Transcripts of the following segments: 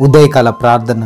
ఉదయకాల ప్రార్థన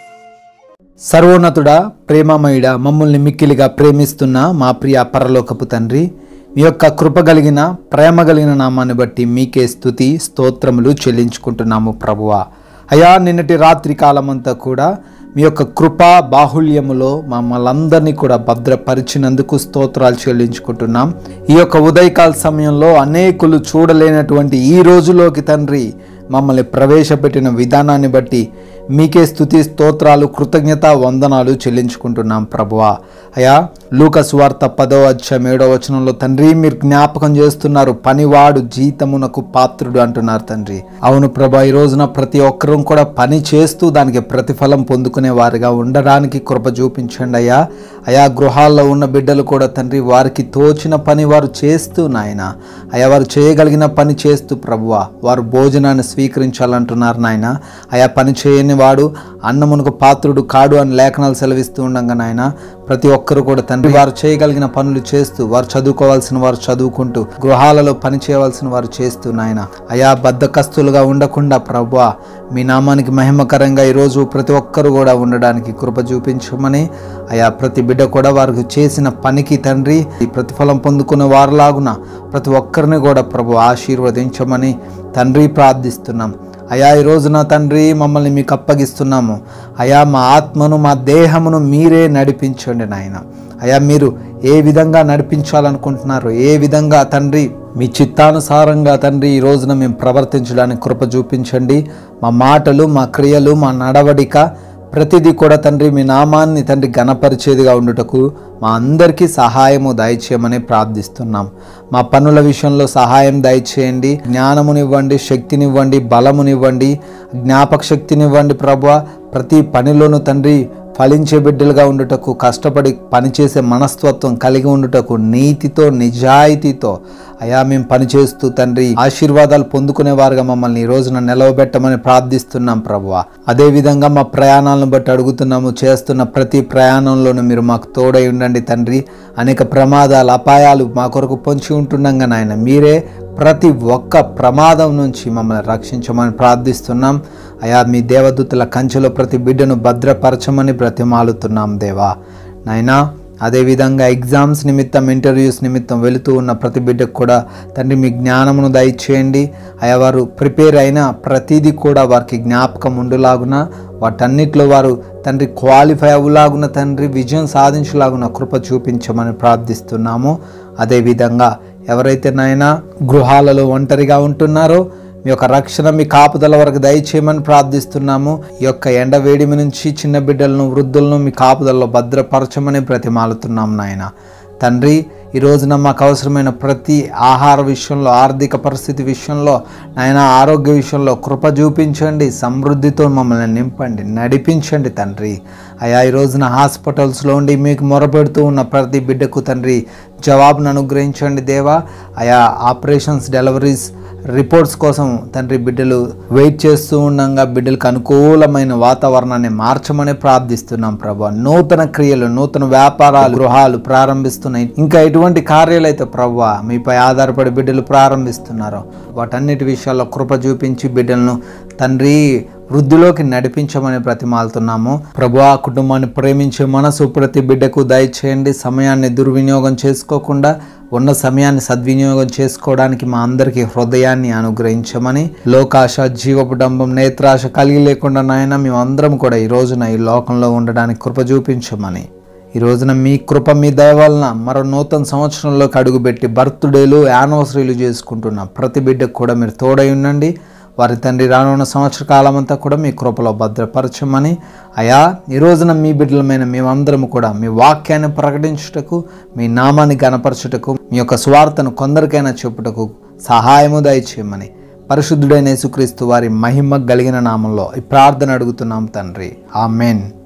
సర్వోన్నతుడా ప్రేమమయుడ మమ్మల్ని మిక్కిలిగా ప్రేమిస్తున్న మా ప్రియ పరలోకపు తండ్రి మీ యొక్క కృప కలిగిన ప్రేమ కలిగిన నామాన్ని బట్టి మీకే స్థుతి స్తోత్రములు చెల్లించుకుంటున్నాము ప్రభువా అయా నిన్నటి రాత్రి కాలమంతా కూడా మీ యొక్క కృపా బాహుళ్యములో మమ్మల్ందరినీ కూడా భద్రపరిచినందుకు స్తోత్రాలు చెల్లించుకుంటున్నాం ఈ యొక్క ఉదయకాల సమయంలో అనేకులు చూడలేనటువంటి ఈ రోజులోకి తండ్రి మమ్మల్ని ప్రవేశపెట్టిన విధానాన్ని బట్టి మీకే స్థుతి స్తోత్రాలు కృతజ్ఞత వందనాలు చెల్లించుకుంటున్నాం ప్రభువా అయా లూకస్ వార్త పదో అధ్యాయం ఏడో వచనంలో తండ్రి మీరు జ్ఞాపకం చేస్తున్నారు పనివాడు జీతమునకు పాత్రుడు అంటున్నారు తండ్రి అవును ప్రభా ఈ రోజున ప్రతి ఒక్కరూ కూడా పని చేస్తూ దానికి ప్రతిఫలం పొందుకునే వారిగా ఉండడానికి కృప చూపించండి అయ్యా అయా గృహాల్లో ఉన్న బిడ్డలు కూడా తండ్రి వారికి తోచిన పని వారు చేస్తూ నాయన అయా వారు చేయగలిగిన పని చేస్తూ ప్రభువా వారు భోజనాన్ని స్వీకరించాలంటున్నారు నాయన అయా పని చేయని వాడు అన్నమునకు పాత్రుడు కాడు అని లేఖనాలు సెలవిస్తూ ఉండగా నాయన ప్రతి ఒక్కరు కూడా తండ్రి వారు చేయగలిగిన పనులు చేస్తూ వారు చదువుకోవాల్సిన వారు చదువుకుంటూ గృహాలలో పని చేయవలసిన వారు చేస్తూ నాయన అయా బద్దకస్తులుగా ఉండకుండా ప్రభువా మీ నామానికి మహిమకరంగా ఈరోజు ప్రతి ఒక్కరు కూడా ఉండడానికి కృప చూపించమని అయా ప్రతి బిడ్డ కూడా వారికి చేసిన పనికి తండ్రి ఈ ప్రతిఫలం పొందుకునే వారిలాగున ప్రతి ఒక్కరిని కూడా ప్రభు ఆశీర్వదించమని తండ్రి ప్రార్థిస్తున్నాం అయా ఈ రోజున తండ్రి మమ్మల్ని మీకు అప్పగిస్తున్నాము అయా మా ఆత్మను మా దేహమును మీరే నడిపించండి నాయన అయా మీరు ఏ విధంగా నడిపించాలనుకుంటున్నారు ఏ విధంగా తండ్రి మీ చిత్తానుసారంగా తండ్రి ఈ రోజున మేము ప్రవర్తించడానికి కృప చూపించండి మా మాటలు మా క్రియలు మా నడవడిక ప్రతిదీ కూడా తండ్రి మీ నామాన్ని తండ్రి గణపరిచేదిగా ఉండుటకు మా అందరికీ సహాయము దయచేయమని ప్రార్థిస్తున్నాం మా పనుల విషయంలో సహాయం దయచేయండి జ్ఞానమునివ్వండి శక్తినివ్వండి బలమునివ్వండి జ్ఞాపక శక్తినివ్వండి ప్రభు ప్రతి పనిలోనూ తండ్రి ఫలించే బిడ్డలుగా ఉండుటకు కష్టపడి పనిచేసే మనస్తత్వం కలిగి ఉండుటకు నీతితో నిజాయితీతో అయా మేము పనిచేస్తూ తండ్రి ఆశీర్వాదాలు పొందుకునే వారుగా మమ్మల్ని ఈ రోజున నిలవబెట్టమని ప్రార్థిస్తున్నాం ప్రభువ అదే విధంగా మా ప్రయాణాలను బట్టి అడుగుతున్నాము చేస్తున్న ప్రతి ప్రయాణంలోనూ మీరు మాకు తోడై ఉండండి తండ్రి అనేక ప్రమాదాలు అపాయాలు మా కొరకు పొంచి ఉంటుండగా నాయన మీరే ప్రతి ఒక్క ప్రమాదం నుంచి మమ్మల్ని రక్షించమని ప్రార్థిస్తున్నాం అయా మీ దేవదూతల కంచెలో ప్రతి బిడ్డను భద్రపరచమని బ్రతిమాలుతున్నాం దేవా నాయనా అదేవిధంగా ఎగ్జామ్స్ నిమిత్తం ఇంటర్వ్యూస్ నిమిత్తం వెళుతూ ఉన్న ప్రతి బిడ్డకు కూడా తండ్రి మీ జ్ఞానమును దయచేయండి అయా వారు ప్రిపేర్ అయిన ప్రతిదీ కూడా వారికి జ్ఞాపకం ఉండులాగున వాటన్నిటిలో వారు తండ్రి క్వాలిఫై అవ్వలాగున తండ్రి విజయం సాధించలాగున కృప చూపించమని ప్రార్థిస్తున్నాము అదేవిధంగా ఎవరైతే నాయనా గృహాలలో ఒంటరిగా ఉంటున్నారో మీ యొక్క రక్షణ మీ కాపుదల వరకు దయచేయమని ప్రార్థిస్తున్నాము ఈ యొక్క ఎండ వేడిమి నుంచి చిన్న బిడ్డలను వృద్ధులను మీ కాపుదలలో భద్రపరచమని ప్రతిమాలుతున్నాం నాయన తండ్రి ఈ రోజున మాకు అవసరమైన ప్రతి ఆహార విషయంలో ఆర్థిక పరిస్థితి విషయంలో నాయన ఆరోగ్య విషయంలో కృప చూపించండి సమృద్ధితో మమ్మల్ని నింపండి నడిపించండి తండ్రి అయా ఈ రోజున హాస్పిటల్స్లో ఉండి మీకు మొరపెడుతూ ఉన్న ప్రతి బిడ్డకు తండ్రి జవాబును అనుగ్రహించండి దేవా అయా ఆపరేషన్స్ డెలివరీస్ రిపోర్ట్స్ కోసం తండ్రి బిడ్డలు వెయిట్ చేస్తూ ఉండగా బిడ్డలకు అనుకూలమైన వాతావరణాన్ని మార్చమని ప్రార్థిస్తున్నాం ప్రభా నూతన క్రియలు నూతన వ్యాపారాలు గృహాలు ప్రారంభిస్తున్నాయి ఇంకా ఎటువంటి కార్యాలు అయితే ప్రభా మీపై ఆధారపడి బిడ్డలు ప్రారంభిస్తున్నారో వాటన్నిటి విషయాల్లో కృప చూపించి బిడ్డలను తండ్రి వృద్ధిలోకి నడిపించమని ప్రతిమాలుతున్నాము ప్రభు ఆ కుటుంబాన్ని ప్రేమించే మనసు ప్రతి బిడ్డకు దయచేయండి సమయాన్ని దుర్వినియోగం చేసుకోకుండా ఉన్న సమయాన్ని సద్వినియోగం చేసుకోవడానికి మా అందరికీ హృదయాన్ని అనుగ్రహించమని లోకాశ జీవపుడంబం నేత్రాశ కలిగి లేకుండా నాయన మేమందరం కూడా ఈ రోజున ఈ లోకంలో ఉండడానికి కృప చూపించమని ఈ రోజున మీ కృప మీ దయ వలన మరో నూతన సంవత్సరంలోకి అడుగుపెట్టి బర్త్డేలు యానివర్సరీలు చేసుకుంటున్న ప్రతి బిడ్డకు కూడా మీరు తోడై ఉండండి వారి తండ్రి రానున్న సంవత్సర కాలం అంతా కూడా మీ కృపలో భద్రపరచమని అయా ఈ రోజున మీ బిడ్డలమైన మేమందరం కూడా మీ వాక్యాన్ని ప్రకటించుటకు మీ నామాన్ని గనపరచుటకు మీ యొక్క స్వార్థను కొందరికైనా చెప్పుటకు సహాయము దయచేయమని పరిశుద్ధుడైన యేసుక్రీస్తు వారి మహిమ కలిగిన నామంలో ఈ ప్రార్థన అడుగుతున్నాం తండ్రి ఆమెన్